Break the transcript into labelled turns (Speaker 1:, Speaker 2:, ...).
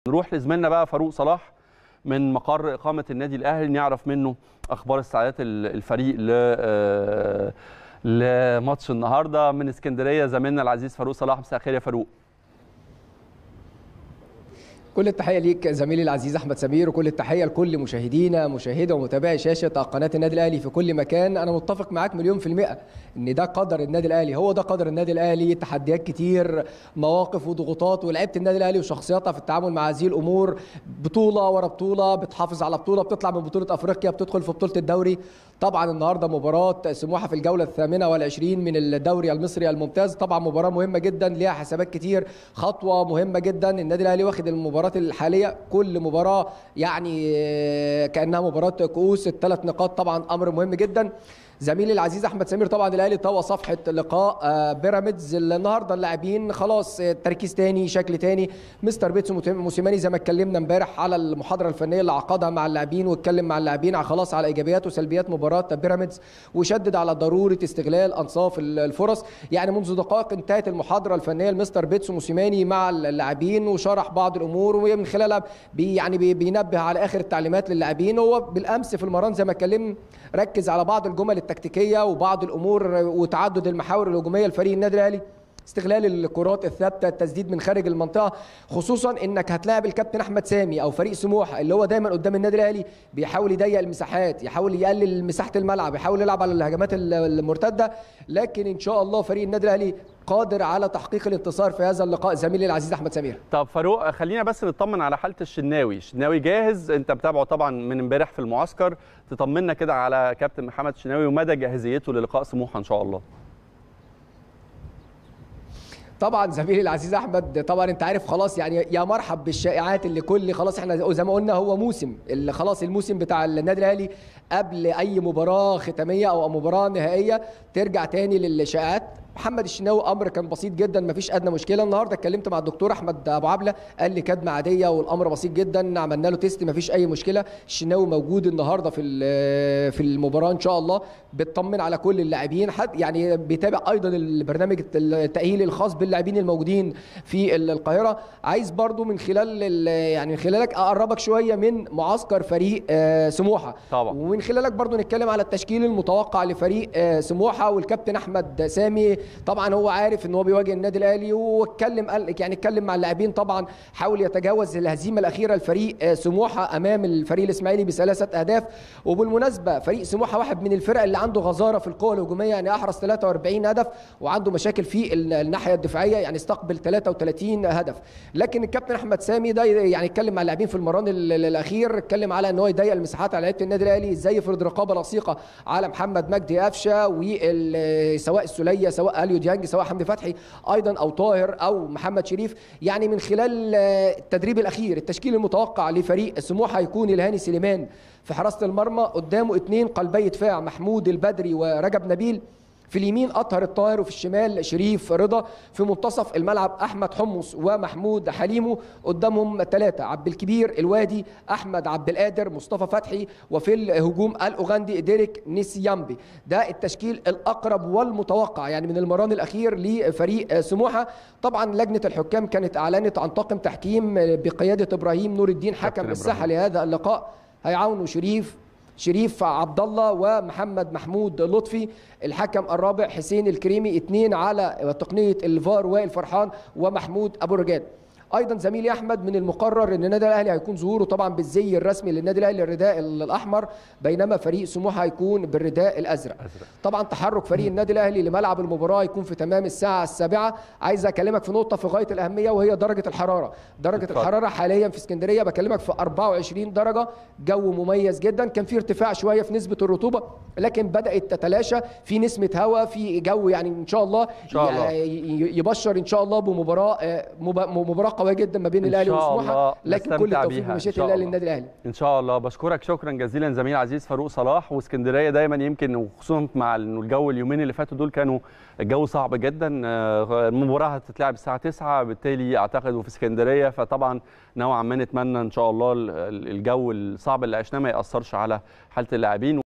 Speaker 1: نروح لزميلنا بقى فاروق صلاح من مقر اقامه النادي الاهلي نعرف منه اخبار استعدادات الفريق ل لماتش النهارده من اسكندريه زميلنا العزيز فاروق صلاح مساء الخير يا فاروق
Speaker 2: كل التحيه ليك زميلي العزيز احمد سمير وكل التحيه لكل مشاهدينا مشاهده ومتابعي شاشه قناه النادي الاهلي في كل مكان انا متفق معاك مليون في المئه ان ده قدر النادي الاهلي هو ده قدر النادي الاهلي تحديات كتير مواقف وضغوطات ولعيبه النادي الاهلي وشخصياتها في التعامل مع هذه الامور بطوله ورا بطوله بتحافظ على بطوله بتطلع من بطوله افريقيا بتدخل في بطوله الدوري طبعا النهارده مباراه سموحه في الجوله الثامنه والعشرين من الدوري المصري الممتاز طبعا مباراه مهمه جدا ليها حسابات كتير خطوه مهمه جدا النادي الاهلي واخد المباراه الحاليه كل مباراه يعني كانها مباراه كؤوس الثلاث نقاط طبعا امر مهم جدا زميلي العزيز احمد سمير طبعا الاهلي طوى صفحه لقاء بيراميدز النهارده اللاعبين خلاص تركيز تاني شكل تاني مستر بيتسو موسيماني زي ما اتكلمنا امبارح على المحاضره الفنيه اللي عقدها مع اللاعبين واتكلم مع اللاعبين خلاص على ايجابيات وسلبيات مباراه بيراميدز وشدد على ضروره استغلال انصاف الفرص يعني منذ دقائق انتهت المحاضره الفنيه لمستر بيتسو موسيماني مع اللاعبين وشرح بعض الامور ومن خلالها بي يعني بي بينبه على اخر التعليمات للاعبين هو بالامس في المران زي ما اتكلم ركز على بعض الجمل التكتيكيه وبعض الامور وتعدد المحاور الهجوميه لفريق النادي الاهلي استغلال الكرات الثابته التسديد من خارج المنطقه خصوصا انك هتلاعب الكابتن احمد سامي او فريق سموحه اللي هو دايما قدام النادي الاهلي بيحاول يضيق المساحات يحاول يقلل مساحه الملعب يحاول يلعب على الهجمات المرتده لكن ان شاء الله فريق النادي الاهلي قادر على تحقيق الانتصار في هذا اللقاء زميلي العزيز احمد سمير
Speaker 1: طب فاروق خلينا بس نطمن على حاله الشناوي الشناوي جاهز انت متابعه طبعا من امبارح في المعسكر تطمنا كده على كابتن محمد الشناوي ومدى جاهزيته للقاء سموحه ان شاء الله
Speaker 2: طبعا زميلي العزيز احمد طبعا انت عارف خلاص يعني يا مرحب بالشائعات اللي كل خلاص احنا زي ما قلنا هو موسم اللي خلاص الموسم بتاع النادي الاهلي قبل اي مباراه ختاميه او مباراه نهائيه ترجع تاني للشائعات محمد الشناوي امر كان بسيط جدا ما فيش ادنى مشكله النهارده اتكلمت مع الدكتور احمد ابو عبله قال لي كدمه عاديه والامر بسيط جدا عملنا له تيست ما فيش اي مشكله الشناوي موجود النهارده في في المباراه ان شاء الله بيطمن على كل اللاعبين حد يعني بيتابع ايضا البرنامج التاهيلي الخاص باللاعبين الموجودين في القاهره عايز برضو من خلال يعني من خلالك اقربك شويه من معسكر فريق سموحه
Speaker 1: طبعا
Speaker 2: ومن خلالك برضو نتكلم على التشكيل المتوقع لفريق سموحه والكابتن احمد سامي طبعا هو عارف ان هو بيواجه النادي الاهلي واتكلم قال يعني اتكلم مع اللاعبين طبعا حاول يتجاوز الهزيمه الاخيره لفريق سموحه امام الفريق الاسماعيلي بثلاثه اهداف وبالمناسبه فريق سموحه واحد من الفرق اللي عنده غزاره في القوه الهجوميه يعني احرز 43 هدف وعنده مشاكل في الناحيه الدفاعيه يعني استقبل 33 هدف لكن الكابتن احمد سامي ده يعني اتكلم مع اللاعبين في المران الاخير اتكلم على ان هو يضيق المساحات على لعيبه النادي الاهلي ازاي يفرض رقابه لصيقه على محمد مجدي قفشه وسواء السوليه سواء اليو ديانج سواء حمدي فتحي ايضا او طاهر او محمد شريف يعني من خلال التدريب الاخير التشكيل المتوقع لفريق سموحه هيكون الهاني سليمان في حراسه المرمى قدامه اثنين قلبي دفاع محمود البدري ورجب نبيل في اليمين اطهر الطاهر وفي الشمال شريف رضا في منتصف الملعب احمد حمص ومحمود حليمو قدامهم ثلاثه عبد الكبير الوادي احمد عبد القادر مصطفى فتحي وفي الهجوم الاوغندي ديريك نيسيامبي ده التشكيل الاقرب والمتوقع يعني من المران الاخير لفريق سموحه طبعا لجنه الحكام كانت اعلنت عن طاقم تحكيم بقياده ابراهيم نور الدين حكم الساحه لهذا اللقاء هيعاونوا شريف شريف عبد الله ومحمد محمود لطفي الحكم الرابع حسين الكريمي اثنين على تقنيه الفار وائل فرحان ومحمود ابو رجال ايضا زميلي احمد من المقرر ان النادي الاهلي هيكون ظهوره طبعا بالزي الرسمي للنادي الاهلي الرداء الاحمر بينما فريق سموحه هيكون بالرداء الازرق
Speaker 1: أزرق.
Speaker 2: طبعا تحرك فريق النادي الاهلي لملعب المباراه هيكون في تمام الساعه السابعه عايز اكلمك في نقطه في غايه الاهميه وهي درجه الحراره درجه
Speaker 1: اتفضل.
Speaker 2: الحراره حاليا في اسكندريه بكلمك في 24 درجه جو مميز جدا كان في ارتفاع شويه في نسبه الرطوبه لكن بدات تتلاشى في نسمه هواء في جو يعني ان شاء الله
Speaker 1: إن شاء الله.
Speaker 2: ي- يبشر ان شاء الله بمباراه آه، مب- مباراه قويه جدا ما بين
Speaker 1: إن
Speaker 2: الاهلي
Speaker 1: شاء الله
Speaker 2: وسموحه لكن كل
Speaker 1: نستمتع
Speaker 2: التوفيق
Speaker 1: بيها إن
Speaker 2: بمشيئه
Speaker 1: شاء
Speaker 2: الله
Speaker 1: الله.
Speaker 2: للنادي الاهلي
Speaker 1: ان شاء الله بشكرك شكرا جزيلا زميلي العزيز فاروق صلاح واسكندريه دايما يمكن وخصوصا مع انه الجو اليومين اللي فاتوا دول كانوا الجو صعب جدا آه، المباراه هتتلعب الساعه 9 بالتالي اعتقد في اسكندريه فطبعا نوعا ما نتمنى ان شاء الله ال- ال- الجو الصعب اللي عشناه ما ياثرش على حاله اللاعبين